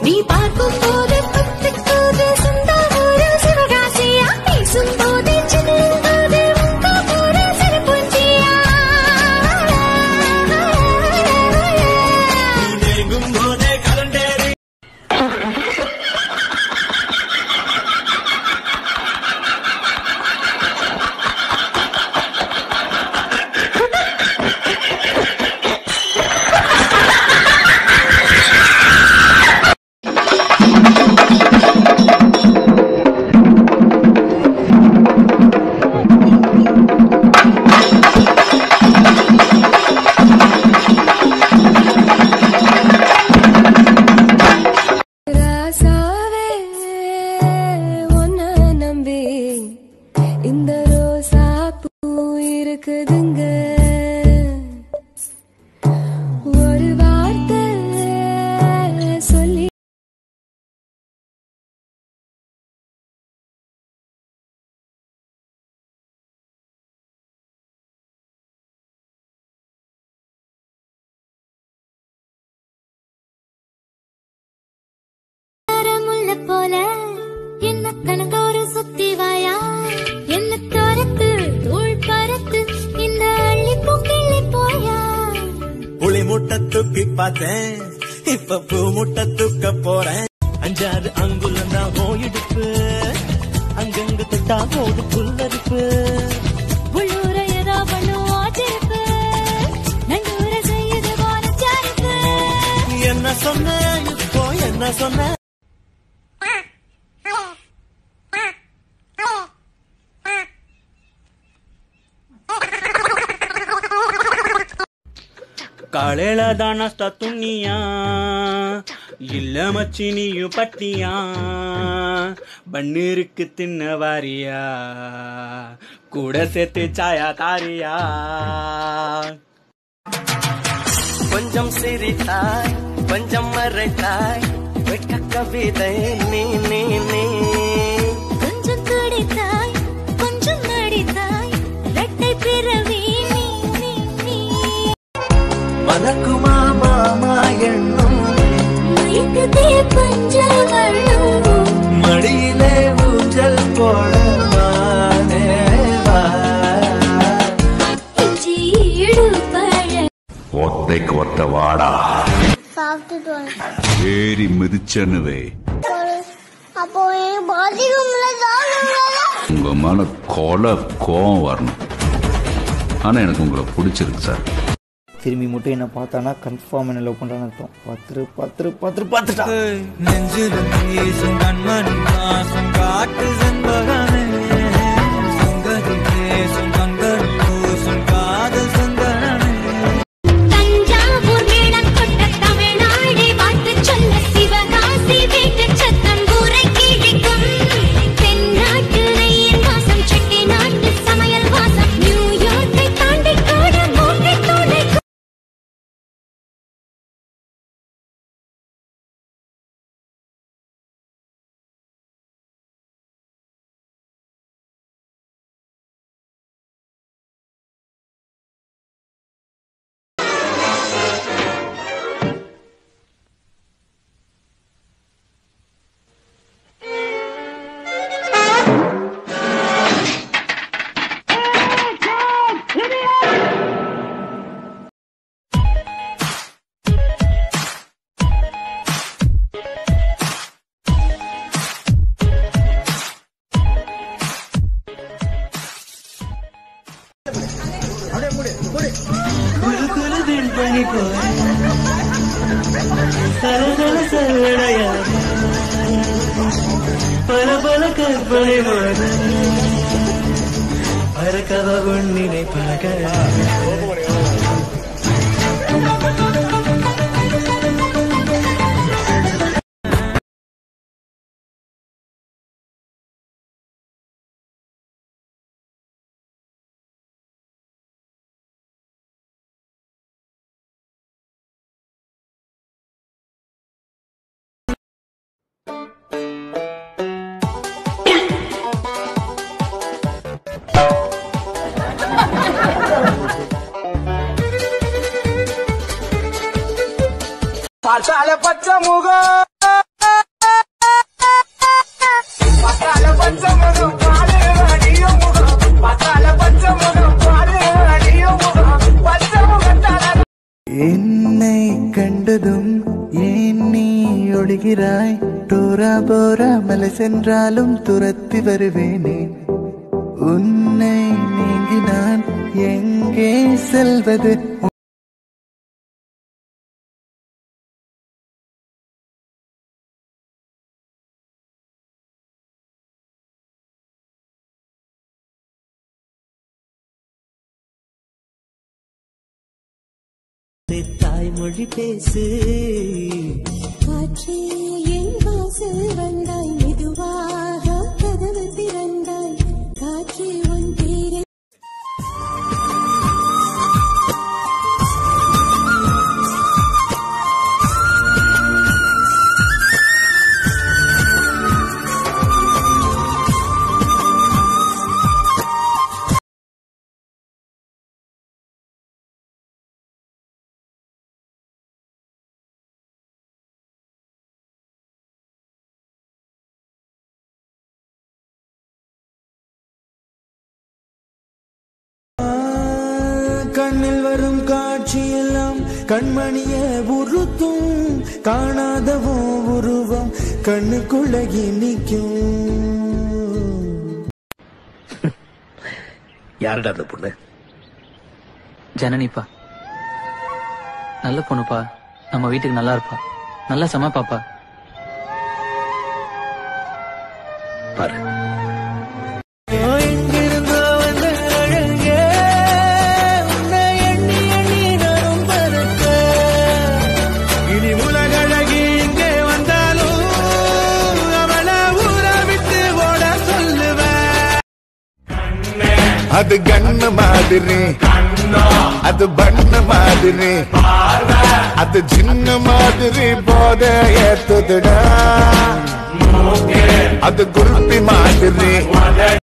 நீ பார்க்கும் போது பத்துக்குது சொந்த ஊரு சிவகாசியா பேசும் போது சின்னும் போது உங்க ஊரு சிறுபுஞ்சியா தேங்கும் போதே கலண்டேறி ராசாவே உன்ன நம்பி இந்த ரோசா பூ இருக்குதுங்க ஒரு வார்த்தை சொல்லி முள்ள போல என்ன கணக்கோரு சுத்தி வாயா என்ன தோரத்து தூள் பறத்து இந்த அள்ளி பூக்கிள்ளி போயா புளி முட்டை தூக்கி பார்த்தேன் இப்ப பூ முட்டை தூக்க போறேன் அஞ்சாறு அங்குலம் தான் ஓயிடுப்பு அங்கங்க தொட்டா போது புல்லரிப்பு உள்ளூர ஏதோ பண்ணுவோம் சிரிப்பு நண்டூர செய்யுது வாரச்சாரிப்பு என்ன சொன்ன இப்போ என்ன சொன்ன காலையில தான் நாஸ்தா துண்ணியா இல்ல மச்சி நீயும் பட்டியா பன்னீருக்கு தின்ன வாரியா கூட சேர்த்து சாயா தாரியா கொஞ்சம் சிரித்தாய் கொஞ்சம் மறைத்தாய் வெட்க கவிதை நீ நீ நீ கொஞ்சம் துடித்தாய் கொஞ்சம் நடித்தாய் ரெட்டை பிறவி நீ நீ நீ மலக்குமா மாமா எண்ணும் மயக்குதே பஞ்சவர்ணம் மடியிலே ஊஞ்சல் போடவானே வா இஞ்சி ஈடு பழ ஒத்தைக்கு ஒத்த வாடா சாப்பிட்டுட்டு வரேன். ஏறி மிதிச்சனுவே அப்போ எனக்கு பாத்ரூம்ல சாப்பிடுங்களா உங்க மேல கொலை கோவம் வரணும் ஆனா எனக்கு உங்களை பிடிச்சிருக்கு சார் திரும்பி மட்டும் என்ன பார்த்தானா கன்ஃபார்ம் என்ன லவ் பண்ணுறான்னு அர்த்தம் பத்துரு பத்துரு பத்துரு பார்த்துட்டா நெஞ்சில் வீசும் கண்மணி வாசம் காட்டு செண்பகமே சுந்தரி பேசும் கண்கள் பூசும் காதல் சந்தனமே தஞ்சாவூர் மேளம் கொண்ட தமிழ்நாடே வாழ்த்து சொல்ல சிவகாசி வீட்டு சத்தம் ஊரை கிழிக்கும் தென்னாட்டு நெய்யின் வாசம் செட்டி நாட்டு சமையல் வாசம் நியூயார்க்கை தாண்டி கூட மூட்டை துணை குழு குழு வெண்பனி போல சலசல சரடையா பல பல கற்பனை போல பறக்கவ உன்னினை பழக பார்த்தால பச்சை முகம் ஒளிகிறாய் டோரா போரா மலை சென்றாலும் துரத்தி வருவேனே உன்னை நீங்கி நான் எங்கே செல்வது தாய்மொழி பேசு காற்றே என் வாசல் வந்தாய் மெதுவாக கதவு திறந்தாய் காற்றே உன் பேரை கண்ணில் வரும் காட்சியெல்லாம் கண்மணிய உறுத்தும் காணாதவோ உருவம் கண்ணுக்குள்ள நிற்கும் யாருடா அந்த பொண்ணு ஜனனிப்பா நல்ல பொண்ணுப்பா நம்ம வீட்டுக்கு நல்லா இருப்பா நல்லா சமைப்பாப்பா பாரு எங்கிருந்தோ வந்த அழகே, உன்னை எண்ணி எண்ணி நானும் பறக்க. இனி உலகழகி இங்கே வந்தாலும் அவளை ஊரை விட்டு ஓட சொல்லுவேன் அது கண்ணு மாதிரி அது பண்ண மாதிரி அது சின்ன மாதிரி போத ஏத்துதுடா அது குருப்பி மாதிரி